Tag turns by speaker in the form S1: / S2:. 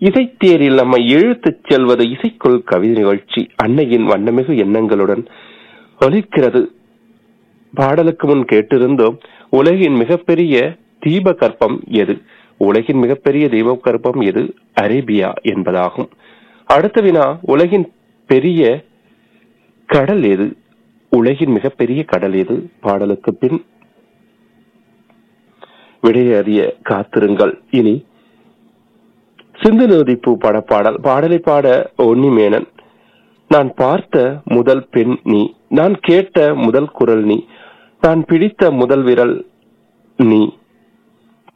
S1: இசைத்தேரில் நம்மை இழுத்துச் செல்வது இசைக்குள் கவிதை நிகழ்ச்சி அன்னையின் வண்ணமிகு எண்ணங்களுடன் ஒலிக்கிறது பாடலுக்கு முன் கேட்டிருந்தோம் உலகின் மிகப்பெரிய தீப கற்பம் எது உலகின் மிகப்பெரிய தீப கற்பம் எது அரேபியா என்பதாகும் அடுத்த வினா உலகின் பெரிய கடல் எது உலகின் மிகப்பெரிய கடல் எது பாடலுக்கு பின் விடையறிய காத்திருங்கள் இனி சிந்து நதிப்பூ பட பாடல் பாடலை பாட ஒன்னிமேனன் நான் பார்த்த முதல் பெண் நீ நான் கேட்ட முதல் குரல் நீ நான் பிடித்த முதல் விரல் நீ